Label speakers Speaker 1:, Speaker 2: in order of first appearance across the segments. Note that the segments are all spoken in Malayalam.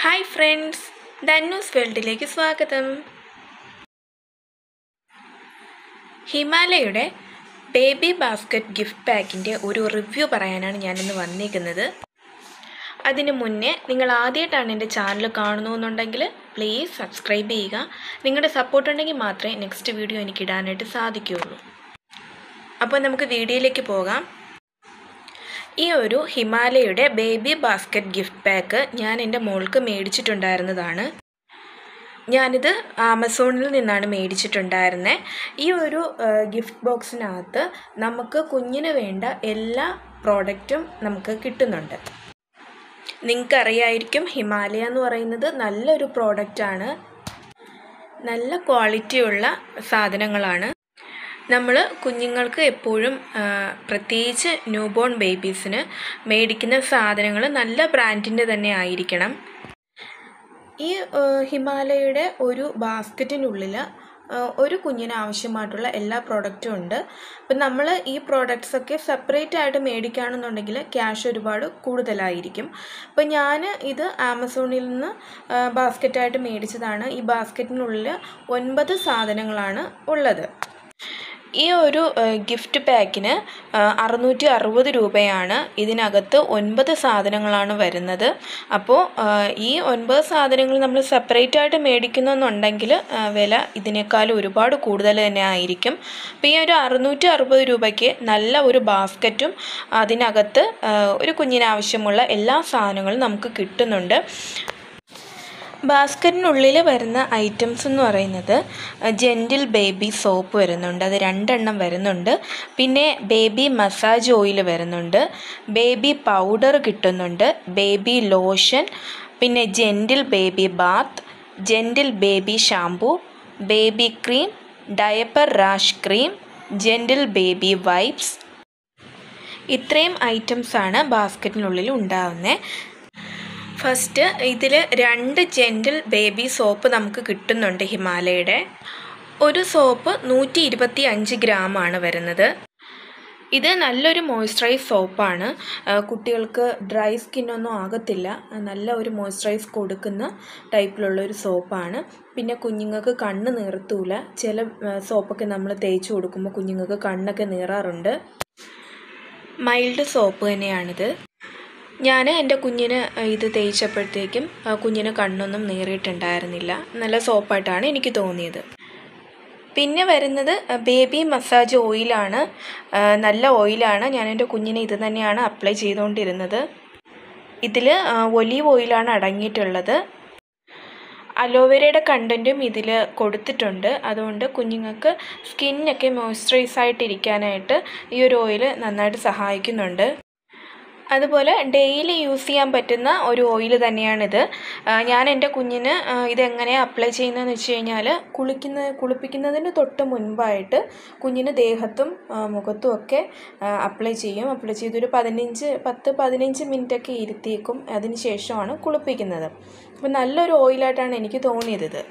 Speaker 1: ഹായ് ഫ്രണ്ട്സ് ധന്യൂസ് വേൾഡിലേക്ക് സ്വാഗതം ഹിമാലയയുടെ ബേബി ബാസ്ക്കറ്റ് ഗിഫ്റ്റ് പാക്കിൻ്റെ ഒരു റിവ്യൂ പറയാനാണ് ഞാനിന്ന് വന്നിരിക്കുന്നത് അതിന് മുന്നേ നിങ്ങൾ ആദ്യമായിട്ടാണ് എൻ്റെ ചാനൽ കാണുന്നുണ്ടെങ്കിൽ പ്ലീസ് സബ്സ്ക്രൈബ് ചെയ്യുക നിങ്ങളുടെ സപ്പോർട്ട് ഉണ്ടെങ്കിൽ മാത്രമേ നെക്സ്റ്റ് വീഡിയോ എനിക്ക് ഇടാനായിട്ട് സാധിക്കുകയുള്ളൂ അപ്പോൾ നമുക്ക് വീഡിയോയിലേക്ക് പോകാം ഈ ഒരു ഹിമാലയയുടെ ബേബി ബാസ്ക്കറ്റ് ഗിഫ്റ്റ് പാക്ക് ഞാൻ എൻ്റെ മോൾക്ക് മേടിച്ചിട്ടുണ്ടായിരുന്നതാണ് ഞാനിത് ആമസോണിൽ നിന്നാണ് മേടിച്ചിട്ടുണ്ടായിരുന്നത് ഈ ഒരു ഗിഫ്റ്റ് ബോക്സിനകത്ത് നമുക്ക് കുഞ്ഞിന് വേണ്ട എല്ലാ പ്രോഡക്റ്റും നമുക്ക് കിട്ടുന്നുണ്ട് നിങ്ങൾക്കറിയായിരിക്കും ഹിമാലയ എന്ന് പറയുന്നത് നല്ലൊരു പ്രോഡക്റ്റാണ് നല്ല ക്വാളിറ്റിയുള്ള സാധനങ്ങളാണ് നമ്മൾ കുഞ്ഞുങ്ങൾക്ക് എപ്പോഴും പ്രത്യേകിച്ച് ന്യൂ ബോൺ ബേബീസിന് മേടിക്കുന്ന സാധനങ്ങൾ നല്ല ബ്രാൻഡിൻ്റെ തന്നെ ആയിരിക്കണം ഈ ഹിമാലയയുടെ ഒരു ബാസ്ക്കറ്റിനുള്ളിൽ ഒരു കുഞ്ഞിന് ആവശ്യമായിട്ടുള്ള എല്ലാ പ്രോഡക്റ്റും ഉണ്ട് അപ്പം നമ്മൾ ഈ പ്രോഡക്റ്റ്സ് ഒക്കെ സെപ്പറേറ്റ് ആയിട്ട് മേടിക്കുകയാണെന്നുണ്ടെങ്കിൽ ക്യാഷ് ഒരുപാട് കൂടുതലായിരിക്കും അപ്പം ഞാൻ ഇത് ആമസോണിൽ നിന്ന് ബാസ്ക്കറ്റായിട്ട് മേടിച്ചതാണ് ഈ ബാസ്ക്കറ്റിനുള്ളിൽ ഒൻപത് സാധനങ്ങളാണ് ഉള്ളത് ഈ ഒരു ഗിഫ്റ്റ് പാക്കിന് അറുന്നൂറ്റി അറുപത് രൂപയാണ് ഇതിനകത്ത് ഒൻപത് സാധനങ്ങളാണ് വരുന്നത് അപ്പോൾ ഈ ഒൻപത് സാധനങ്ങൾ നമ്മൾ സെപ്പറേറ്റ് ആയിട്ട് മേടിക്കുന്നെന്നുണ്ടെങ്കിൽ വില ഇതിനേക്കാളും ഒരുപാട് കൂടുതൽ തന്നെ ആയിരിക്കും അപ്പോൾ ഈ ഒരു അറുന്നൂറ്റി അറുപത് രൂപയ്ക്ക് നല്ല ഒരു ബാസ്ക്കറ്റും അതിനകത്ത് ഒരു കുഞ്ഞിന് ആവശ്യമുള്ള എല്ലാ സാധനങ്ങളും നമുക്ക് കിട്ടുന്നുണ്ട് ബാസ്ക്കറ്റിനുള്ളിൽ വരുന്ന ഐറ്റംസ് എന്ന് പറയുന്നത് ജെൻറ്റിൽ ബേബി സോപ്പ് വരുന്നുണ്ട് അത് രണ്ടെണ്ണം വരുന്നുണ്ട് പിന്നെ ബേബി മസാജ് ഓയിൽ വരുന്നുണ്ട് ബേബി പൗഡർ കിട്ടുന്നുണ്ട് ബേബി ലോഷൻ പിന്നെ gentle baby bath gentle baby shampoo baby cream diaper rash cream gentle baby wipes ഇത്രയും ഐറ്റംസാണ് ബാസ്ക്കറ്റിനുള്ളിൽ ഉണ്ടാകുന്നത് ഫസ്റ്റ് ഇതിൽ രണ്ട് ജെൻറ്റിൽ ബേബി സോപ്പ് നമുക്ക് കിട്ടുന്നുണ്ട് ഹിമാലയയുടെ ഒരു സോപ്പ് നൂറ്റി ഇരുപത്തി അഞ്ച് ഗ്രാമാണ് വരുന്നത് ഇത് നല്ലൊരു മോയ്സ്ചറൈസ് സോപ്പാണ് കുട്ടികൾക്ക് ഡ്രൈ സ്കിന്നൊന്നും ആകത്തില്ല നല്ല ഒരു മോയ്സ്ചറൈസ് കൊടുക്കുന്ന ടൈപ്പിലുള്ള ഒരു സോപ്പാണ് പിന്നെ കുഞ്ഞുങ്ങൾക്ക് കണ്ണ് നീർത്തൂല ചില സോപ്പൊക്കെ നമ്മൾ തേച്ച് കൊടുക്കുമ്പോൾ കുഞ്ഞുങ്ങൾക്ക് കണ്ണൊക്കെ നീറാറുണ്ട് മൈൽഡ് സോപ്പ് തന്നെയാണിത് ഞാൻ എൻ്റെ കുഞ്ഞിന് ഇത് തേച്ചപ്പോഴത്തേക്കും കുഞ്ഞിന് കണ്ണൊന്നും നീറിയിട്ടുണ്ടായിരുന്നില്ല നല്ല സോപ്പായിട്ടാണ് എനിക്ക് തോന്നിയത് പിന്നെ വരുന്നത് ബേബി മസാജ് ഓയിലാണ് നല്ല ഓയിലാണ് ഞാൻ എൻ്റെ കുഞ്ഞിന് ഇത് തന്നെയാണ് അപ്ലൈ ചെയ്തുകൊണ്ടിരുന്നത് ഇതിൽ ഒലീവ് ഓയിലാണ് അടങ്ങിയിട്ടുള്ളത് അലോവേരയുടെ കണ്ടൻറ്റും ഇതിൽ കൊടുത്തിട്ടുണ്ട് അതുകൊണ്ട് കുഞ്ഞുങ്ങൾക്ക് സ്കിന്നൊക്കെ മോയ്സ്ചറൈസ് ആയിട്ടിരിക്കാനായിട്ട് ഈ ഒരു ഓയിൽ നന്നായിട്ട് സഹായിക്കുന്നുണ്ട് അതുപോലെ ഡെയിലി യൂസ് ചെയ്യാൻ പറ്റുന്ന ഒരു ഓയിൽ തന്നെയാണിത് ഞാൻ എൻ്റെ കുഞ്ഞിന് ഇതെങ്ങനെയാണ് അപ്ലൈ ചെയ്യുന്നതെന്ന് വെച്ച് കഴിഞ്ഞാൽ കുളിക്കുന്ന കുളിപ്പിക്കുന്നതിന് തൊട്ട് മുൻപായിട്ട് കുഞ്ഞിന് ദേഹത്തും മുഖത്തും ഒക്കെ അപ്ലൈ ചെയ്യും അപ്ലൈ ചെയ്തൊരു പതിനഞ്ച് പത്ത് പതിനഞ്ച് മിനിറ്റൊക്കെ ഇരുത്തിയേക്കും അതിന് ശേഷമാണ് കുളിപ്പിക്കുന്നത് അപ്പോൾ നല്ലൊരു ഓയിലായിട്ടാണ് എനിക്ക് തോന്നിയത് ഇത്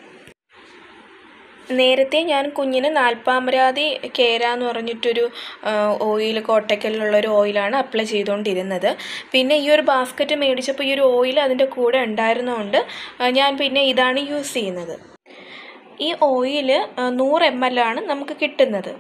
Speaker 1: നേരത്തെ ഞാൻ കുഞ്ഞിന് നാൽപ്പാമരാതി കേര എന്ന് പറഞ്ഞിട്ടൊരു ഓയിൽ കോട്ടയ്ക്കലിലുള്ളൊരു ഓയിലാണ് അപ്ലൈ ചെയ്തുകൊണ്ടിരുന്നത് പിന്നെ ഈ ഒരു ബാസ്ക്കറ്റ് മേടിച്ചപ്പോൾ ഈ ഒരു ഓയിൽ അതിൻ്റെ കൂടെ ഉണ്ടായിരുന്നതുകൊണ്ട് ഞാൻ പിന്നെ ഇതാണ് യൂസ് ചെയ്യുന്നത് ഈ ഓയിൽ നൂറ് എം എൽ ആണ് നമുക്ക് കിട്ടുന്നത്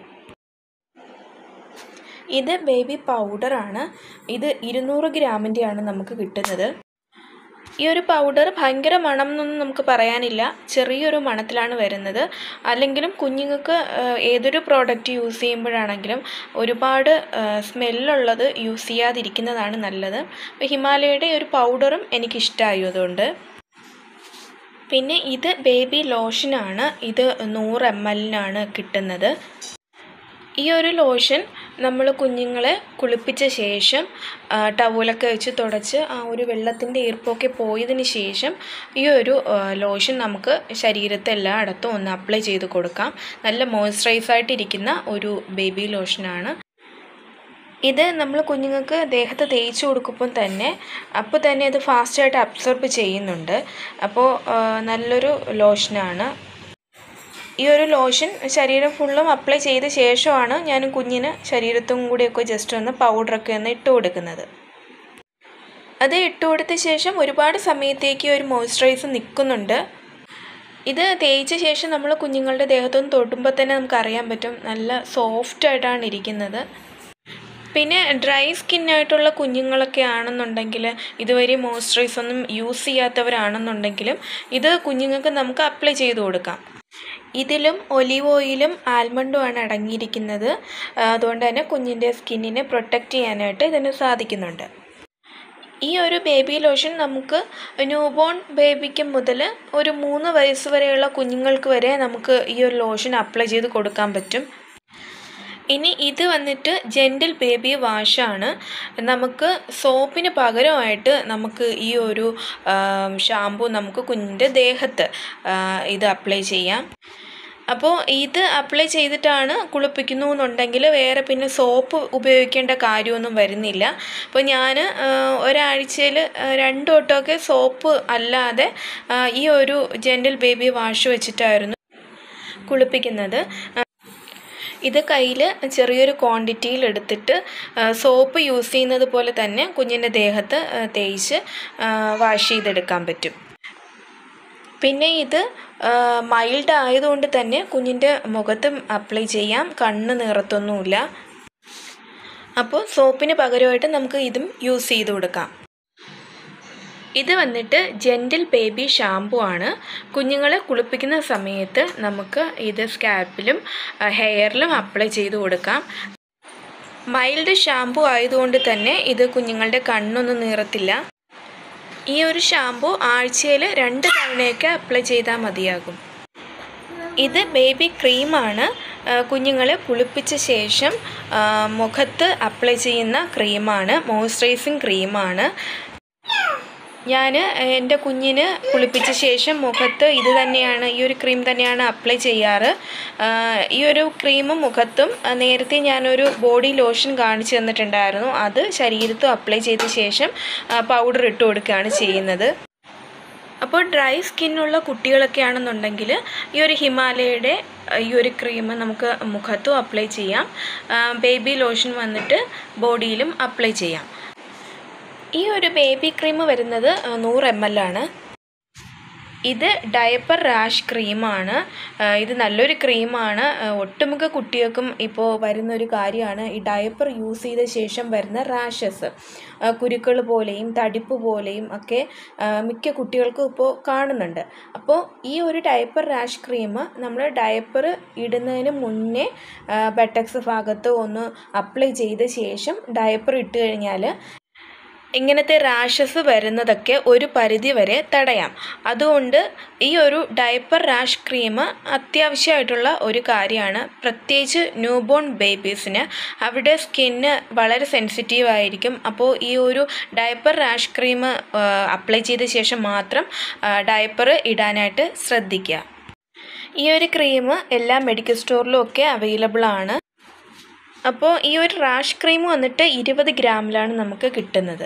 Speaker 1: ഇത് ബേബി പൗഡറാണ് ഇത് ഇരുന്നൂറ് ഗ്രാമിൻ്റെയാണ് നമുക്ക് കിട്ടുന്നത് ഈ ഒരു പൗഡർ ഭയങ്കര മണം എന്നൊന്നും നമുക്ക് പറയാനില്ല ചെറിയൊരു മണത്തിലാണ് വരുന്നത് അല്ലെങ്കിലും കുഞ്ഞുങ്ങൾക്ക് ഏതൊരു പ്രോഡക്റ്റ് യൂസ് ചെയ്യുമ്പോഴാണെങ്കിലും ഒരുപാട് സ്മെല്ലുള്ളത് യൂസ് ചെയ്യാതിരിക്കുന്നതാണ് നല്ലത് അപ്പോൾ ഹിമാലയയുടെ ഒരു പൗഡറും എനിക്കിഷ്ടമായി അതുകൊണ്ട് പിന്നെ ഇത് ബേബി ലോഷനാണ് ഇത് നൂറ് എം എല്ലിനാണ് കിട്ടുന്നത് ഈ ഒരു ലോഷൻ നമ്മൾ കുഞ്ഞുങ്ങളെ കുളിപ്പിച്ച ശേഷം ടവലൊക്കെ വെച്ച് തുടച്ച് ആ ഒരു വെള്ളത്തിൻ്റെ ഈർപ്പമൊക്കെ പോയതിന് ശേഷം ഈ ഒരു ലോഷൻ നമുക്ക് ശരീരത്തെ എല്ലായിടത്തും ഒന്ന് അപ്ലൈ ചെയ്ത് കൊടുക്കാം നല്ല മോയ്സ്ചറൈസ് ആയിട്ടിരിക്കുന്ന ഒരു ബേബി ലോഷനാണ് ഇത് നമ്മൾ കുഞ്ഞുങ്ങൾക്ക് ദേഹത്ത് തേച്ച് കൊടുക്കുമ്പം തന്നെ അപ്പോൾ തന്നെ അത് ഫാസ്റ്റായിട്ട് അബ്സോർബ് ചെയ്യുന്നുണ്ട് അപ്പോൾ നല്ലൊരു ലോഷനാണ് ഈ ഒരു ലോഷൻ ശരീരം ഫുള്ളും അപ്ലൈ ചെയ്ത ശേഷമാണ് ഞാൻ കുഞ്ഞിന് ശരീരത്തും കൂടിയൊക്കെ ജസ്റ്റ് ഒന്ന് പൗഡറൊക്കെ ഒന്ന് ഇട്ട് കൊടുക്കുന്നത് അത് ഇട്ട് കൊടുത്ത ശേഷം ഒരുപാട് സമയത്തേക്ക് ഒരു മോയ്സ്ചറൈസർ നിൽക്കുന്നുണ്ട് ഇത് തേച്ച ശേഷം നമ്മൾ കുഞ്ഞുങ്ങളുടെ ദേഹത്തൊന്ന് തൊടുമ്പോൾ തന്നെ നമുക്ക് അറിയാൻ പറ്റും നല്ല സോഫ്റ്റ് ആയിട്ടാണ് ഇരിക്കുന്നത് പിന്നെ ഡ്രൈ സ്കിന്നായിട്ടുള്ള കുഞ്ഞുങ്ങളൊക്കെ ആണെന്നുണ്ടെങ്കിൽ ഇതുവരെ മോയ്സ്ചറൈസ് ഒന്നും യൂസ് ചെയ്യാത്തവരാണെന്നുണ്ടെങ്കിലും ഇത് കുഞ്ഞുങ്ങൾക്ക് നമുക്ക് അപ്ലൈ ചെയ്ത് കൊടുക്കാം ഇതിലും ഒലിവ് ഓയിലും ആൽമണ്ടുമാണ് അടങ്ങിയിരിക്കുന്നത് അതുകൊണ്ട് തന്നെ കുഞ്ഞിൻ്റെ സ്കിന്നിനെ പ്രൊട്ടക്റ്റ് ചെയ്യാനായിട്ട് ഇതിന് സാധിക്കുന്നുണ്ട് ഈ ഒരു ബേബി ലോഷൻ നമുക്ക് ന്യൂബോൺ ബേബിക്ക് മുതൽ ഒരു മൂന്ന് വയസ്സ് വരെയുള്ള കുഞ്ഞുങ്ങൾക്ക് വരെ നമുക്ക് ഈ ഒരു ലോഷൻ അപ്ലൈ ചെയ്ത് കൊടുക്കാൻ പറ്റും ഇനി ഇത് വന്നിട്ട് ജെൻറ്റിൽ ബേബി വാഷാണ് നമുക്ക് സോപ്പിന് പകരമായിട്ട് നമുക്ക് ഈ ഒരു ഷാമ്പു നമുക്ക് കുഞ്ഞിൻ്റെ ദേഹത്ത് ഇത് അപ്ലൈ ചെയ്യാം അപ്പോൾ ഇത് അപ്ലൈ ചെയ്തിട്ടാണ് കുളിപ്പിക്കുന്നു എന്നുണ്ടെങ്കിൽ വേറെ പിന്നെ സോപ്പ് ഉപയോഗിക്കേണ്ട കാര്യമൊന്നും വരുന്നില്ല അപ്പോൾ ഞാൻ ഒരാഴ്ചയിൽ രണ്ട് വട്ടമൊക്കെ സോപ്പ് അല്ലാതെ ഈ ഒരു ജെൻറ്റിൽ ബേബി വാഷ് വെച്ചിട്ടായിരുന്നു കുളിപ്പിക്കുന്നത് ഇത് കയ്യിൽ ചെറിയൊരു ക്വാണ്ടിറ്റിയിൽ എടുത്തിട്ട് സോപ്പ് യൂസ് ചെയ്യുന്നത് പോലെ തന്നെ കുഞ്ഞിൻ്റെ ദേഹത്ത് തേച്ച് വാഷ് ചെയ്തെടുക്കാൻ പറ്റും പിന്നെ ഇത് മൈൽഡ് ആയതുകൊണ്ട് തന്നെ കുഞ്ഞിൻ്റെ മുഖത്ത് അപ്ലൈ ചെയ്യാം കണ്ണ് നിറത്തൊന്നുമില്ല അപ്പോൾ സോപ്പിന് പകരമായിട്ട് നമുക്ക് ഇതും യൂസ് ചെയ്ത് കൊടുക്കാം ഇത് വന്നിട്ട് ജെൻറ്റിൽ ബേബി ഷാമ്പു ആണ് കുഞ്ഞുങ്ങളെ കുളിപ്പിക്കുന്ന സമയത്ത് നമുക്ക് ഇത് സ്കാൽപ്പിലും ഹെയറിലും അപ്ലൈ ചെയ്ത് കൊടുക്കാം മൈൽഡ് ഷാമ്പു ആയതുകൊണ്ട് തന്നെ ഇത് കുഞ്ഞുങ്ങളുടെ കണ്ണൊന്നും നീറത്തില്ല ഈ ഒരു ഷാമ്പു ആഴ്ചയിൽ രണ്ട് തവണയൊക്കെ അപ്ലൈ ചെയ്താൽ മതിയാകും ഇത് ബേബി ക്രീമാണ് കുഞ്ഞുങ്ങളെ കുളിപ്പിച്ച ശേഷം മുഖത്ത് അപ്ലൈ ചെയ്യുന്ന ക്രീമാണ് മോയ്സ്ചറൈസിങ് ക്രീമാണ് ഞാൻ എൻ്റെ കുഞ്ഞിന് കുളിപ്പിച്ച ശേഷം മുഖത്ത് ഇത് തന്നെയാണ് ഈ ഒരു ക്രീം തന്നെയാണ് അപ്ലൈ ചെയ്യാറ് ഈ ഒരു ക്രീമും മുഖത്തും നേരത്തെ ഞാനൊരു ബോഡി ലോഷൻ കാണിച്ചു തന്നിട്ടുണ്ടായിരുന്നു അത് ശരീരത്തും അപ്ലൈ ചെയ്ത ശേഷം പൗഡർ ഇട്ട് കൊടുക്കുകയാണ് ചെയ്യുന്നത് അപ്പോൾ ഡ്രൈ സ്കിന്നുള്ള കുട്ടികളൊക്കെ ആണെന്നുണ്ടെങ്കിൽ ഈ ഒരു ഹിമാലയയുടെ ഈ ഒരു ക്രീം നമുക്ക് മുഖത്തും അപ്ലൈ ചെയ്യാം ബേബി ലോഷൻ വന്നിട്ട് ബോഡിയിലും അപ്ലൈ ചെയ്യാം ഈ ഒരു ബേബി ക്രീം വരുന്നത് നൂറ് എം എൽ ആണ് ഇത് ഡയപ്പർ റാഷ് ക്രീമാണ് ഇത് നല്ലൊരു ക്രീമാണ് ഒട്ടുമിക്ക കുട്ടികൾക്കും ഇപ്പോൾ വരുന്നൊരു കാര്യമാണ് ഈ ഡയപ്പർ യൂസ് ചെയ്ത ശേഷം വരുന്ന റാഷസ് കുരുക്കൾ പോലെയും തടിപ്പ് പോലെയും ഒക്കെ മിക്ക കുട്ടികൾക്കും ഇപ്പോൾ കാണുന്നുണ്ട് അപ്പോൾ ഈ ഒരു ഡയപ്പർ റാഷ് ക്രീം നമ്മൾ ഡയപ്പർ ഇടുന്നതിന് മുന്നേ ബട്ടക്സ് ഭാഗത്ത് ഒന്ന് അപ്ലൈ ചെയ്ത ശേഷം ഡയപ്പർ ഇട്ട് കഴിഞ്ഞാൽ ഇങ്ങനത്തെ റാഷസ് വരുന്നതൊക്കെ ഒരു പരിധി വരെ തടയാം അതുകൊണ്ട് ഈ ഒരു ഡയപ്പർ റാഷ് ക്രീം അത്യാവശ്യമായിട്ടുള്ള ഒരു കാര്യമാണ് പ്രത്യേകിച്ച് ന്യൂബോൺ ബേബീസിന് അവരുടെ സ്കിന്ന് വളരെ സെൻസിറ്റീവ് ആയിരിക്കും അപ്പോൾ ഈ ഒരു ഡയപ്പർ റാഷ് ക്രീം അപ്ലൈ ചെയ്ത ശേഷം മാത്രം ഡയപ്പർ ഇടാനായിട്ട് ശ്രദ്ധിക്കുക ഈ ഒരു ക്രീം എല്ലാ മെഡിക്കൽ സ്റ്റോറിലും ഒക്കെ അവൈലബിൾ ആണ് അപ്പോൾ ഈ ഒരു റാഷ് ക്രീം വന്നിട്ട് ഇരുപത് ഗ്രാമിലാണ് നമുക്ക് കിട്ടുന്നത്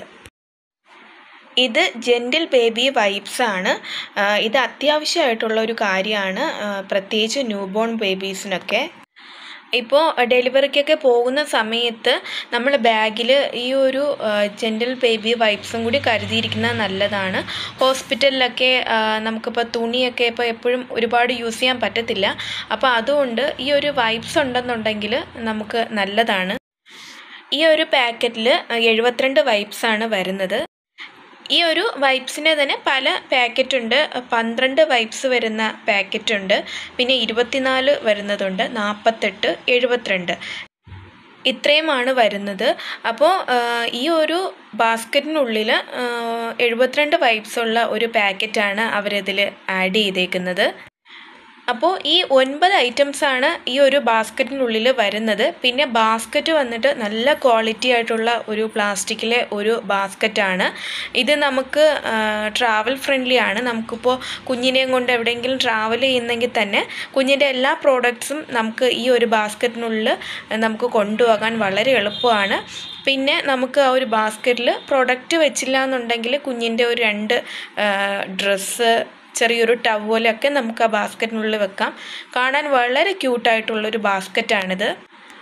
Speaker 1: ഇത് ജെൻറ്റിൽ ബേബി വൈബ്സ് ആണ് ഇത് അത്യാവശ്യമായിട്ടുള്ള ഒരു കാര്യമാണ് പ്രത്യേകിച്ച് ന്യൂബോൺ ബേബീസിനൊക്കെ ഇപ്പോൾ ഡെലിവറിക്കൊക്കെ പോകുന്ന സമയത്ത് നമ്മൾ ബാഗിൽ ഈ ഒരു ജെൻറ്റൽ ബേബി വൈപ്സും കൂടി കരുതിയിരിക്കുന്നത് നല്ലതാണ് ഹോസ്പിറ്റലിലൊക്കെ നമുക്കിപ്പോൾ തുണിയൊക്കെ ഇപ്പോൾ എപ്പോഴും ഒരുപാട് യൂസ് ചെയ്യാൻ പറ്റത്തില്ല അപ്പോൾ അതുകൊണ്ട് ഈ ഒരു വൈപ്സ് ഉണ്ടെന്നുണ്ടെങ്കിൽ നമുക്ക് നല്ലതാണ് ഈ ഒരു പാക്കറ്റിൽ എഴുപത്തിരണ്ട് വൈപ്സാണ് വരുന്നത് ഈ ഒരു വൈപ്സിന് തന്നെ പല പാക്കറ്റ് ഉണ്ട് പന്ത്രണ്ട് വൈപ്സ് വരുന്ന പാക്കറ്റ് ഉണ്ട് പിന്നെ ഇരുപത്തിനാല് വരുന്നതുണ്ട് നാൽപ്പത്തെട്ട് എഴുപത്തിരണ്ട് ഇത്രയുമാണ് വരുന്നത് അപ്പോൾ ഈ ഒരു ബാസ്ക്കറ്റിനുള്ളിൽ എഴുപത്തിരണ്ട് വൈപ്സ് ഉള്ള ഒരു പാക്കറ്റാണ് അവരിതിൽ ആഡ് ചെയ്തേക്കുന്നത് അപ്പോൾ ഈ ഒൻപത് ഐറ്റംസാണ് ഈ ഒരു ബാസ്ക്കറ്റിനുള്ളിൽ വരുന്നത് പിന്നെ ബാസ്ക്കറ്റ് വന്നിട്ട് നല്ല ക്വാളിറ്റി ആയിട്ടുള്ള ഒരു പ്ലാസ്റ്റിക്കിലെ ഒരു ബാസ്ക്കറ്റാണ് ഇത് നമുക്ക് ട്രാവൽ ഫ്രണ്ട്ലി ആണ് നമുക്കിപ്പോൾ കുഞ്ഞിനെയും കൊണ്ട് എവിടെയെങ്കിലും ട്രാവൽ ചെയ്യുന്നെങ്കിൽ തന്നെ കുഞ്ഞിൻ്റെ എല്ലാ പ്രോഡക്ട്സും നമുക്ക് ഈ ഒരു ബാസ്ക്കറ്റിനുള്ളിൽ നമുക്ക് കൊണ്ടുപോകാൻ വളരെ എളുപ്പമാണ് പിന്നെ നമുക്ക് ആ ഒരു ബാസ്ക്കറ്റിൽ പ്രൊഡക്റ്റ് വെച്ചില്ല എന്നുണ്ടെങ്കിൽ കുഞ്ഞിൻ്റെ ഒരു രണ്ട് ഡ്രസ്സ് ചെറിയൊരു ടവലൊക്കെ നമുക്ക് ആ ബാസ്ക്കറ്റിനുള്ളിൽ വെക്കാം കാണാൻ വളരെ ക്യൂട്ടായിട്ടുള്ളൊരു ബാസ്ക്കറ്റാണിത്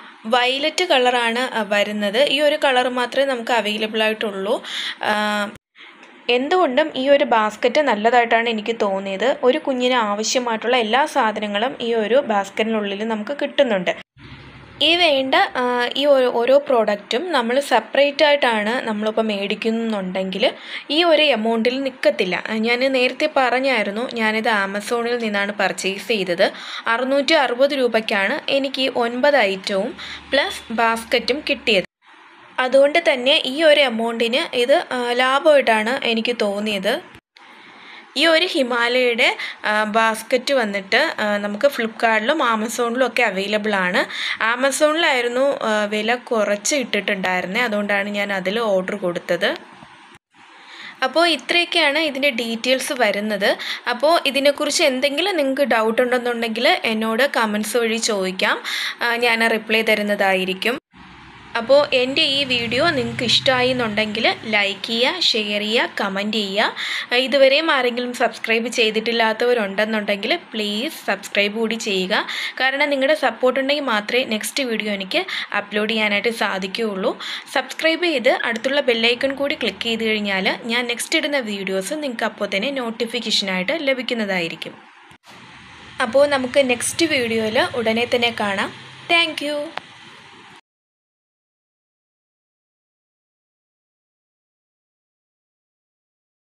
Speaker 1: വയലറ്റ് കളറാണ് വരുന്നത് ഈ ഒരു കളർ മാത്രമേ നമുക്ക് അവൈലബിൾ ആയിട്ടുള്ളൂ എന്തുകൊണ്ടും ഈ ഒരു ബാസ്ക്കറ്റ് നല്ലതായിട്ടാണ് എനിക്ക് തോന്നിയത് ഒരു കുഞ്ഞിന് ആവശ്യമായിട്ടുള്ള എല്ലാ സാധനങ്ങളും ഈ ഒരു ബാസ്ക്കറ്റിനുള്ളിൽ നമുക്ക് കിട്ടുന്നുണ്ട് ഈ വേണ്ട ആ, ഈ ഓരോ ഓരോ പ്രോഡക്റ്റും നമ്മൾ സെപ്പറേറ്റ് ആയിട്ടാണ് നമ്മളിപ്പോൾ മേടിക്കുന്നുണ്ടെങ്കിൽ ഈ ഒരു എമൗണ്ടിൽ നിൽക്കത്തില്ല ഞാൻ നേരത്തെ പറഞ്ഞായിരുന്നു ഞാനിത് ആമസോണിൽ നിന്നാണ് പർച്ചേസ് ചെയ്തത് അറുന്നൂറ്റി അറുപത് രൂപയ്ക്കാണ് എനിക്ക് ഈ ഒൻപത് ഐറ്റവും പ്ലസ് ബാസ്ക്കറ്റും കിട്ടിയത് അതുകൊണ്ട് തന്നെ ഈ ഒരു എമൗണ്ടിന് ഇത് ആ, ലാഭമായിട്ടാണ് എനിക്ക് തോന്നിയത് ഈ ഒരു ഹിമാലയയുടെ ബാസ്ക്കറ്റ് വന്നിട്ട് ആ, നമുക്ക് ഫ്ലിപ്കാർട്ടിലും ആമസോണിലും ഒക്കെ അവൈലബിൾ ആണ് ആമസോണിലായിരുന്നു ആ, വില കുറച്ച് ഇട്ടിട്ടുണ്ടായിരുന്നത് അതുകൊണ്ടാണ് ഞാൻ അതിൽ ഓർഡർ കൊടുത്തത് അപ്പോൾ ഇത്രയൊക്കെയാണ് ഇതിൻ്റെ ഡീറ്റെയിൽസ് വരുന്നത് അപ്പോൾ ഇതിനെക്കുറിച്ച് എന്തെങ്കിലും നിങ്ങൾക്ക് ഡൗട്ട് ഉണ്ടെന്നുണ്ടെങ്കിൽ എന്നോട് കമൻസ് വഴി ചോദിക്കാം ആ, ഞാൻ റിപ്ലൈ തരുന്നതായിരിക്കും അപ്പോൾ എൻ്റെ ഈ വീഡിയോ നിങ്ങൾക്ക് ഇഷ്ടമായി എന്നുണ്ടെങ്കിൽ ലൈക്ക് ചെയ്യുക ഷെയർ ചെയ്യുക കമൻറ്റ് ചെയ്യുക ഇതുവരെയും ആരെങ്കിലും സബ്സ്ക്രൈബ് ചെയ്തിട്ടില്ലാത്തവരുണ്ടെന്നുണ്ടെങ്കിൽ പ്ലീസ് സബ്സ്ക്രൈബ് കൂടി ചെയ്യുക കാരണം നിങ്ങളുടെ സപ്പോർട്ട് ഉണ്ടെങ്കിൽ മാത്രമേ നെക്സ്റ്റ് വീഡിയോ എനിക്ക് അപ്ലോഡ് ചെയ്യാനായിട്ട് സാധിക്കുകയുള്ളൂ സബ്സ്ക്രൈബ് ചെയ്ത് അടുത്തുള്ള ബെല്ലൈക്കൺ കൂടി ക്ലിക്ക് ചെയ്ത് കഴിഞ്ഞാൽ ഞാൻ നെക്സ്റ്റ് ഇടുന്ന വീഡിയോസ് നിങ്ങൾക്ക് അപ്പോൾ തന്നെ നോട്ടിഫിക്കേഷനായിട്ട് ലഭിക്കുന്നതായിരിക്കും അപ്പോൾ നമുക്ക് നെക്സ്റ്റ് വീഡിയോയിൽ ഉടനെ തന്നെ കാണാം താങ്ക്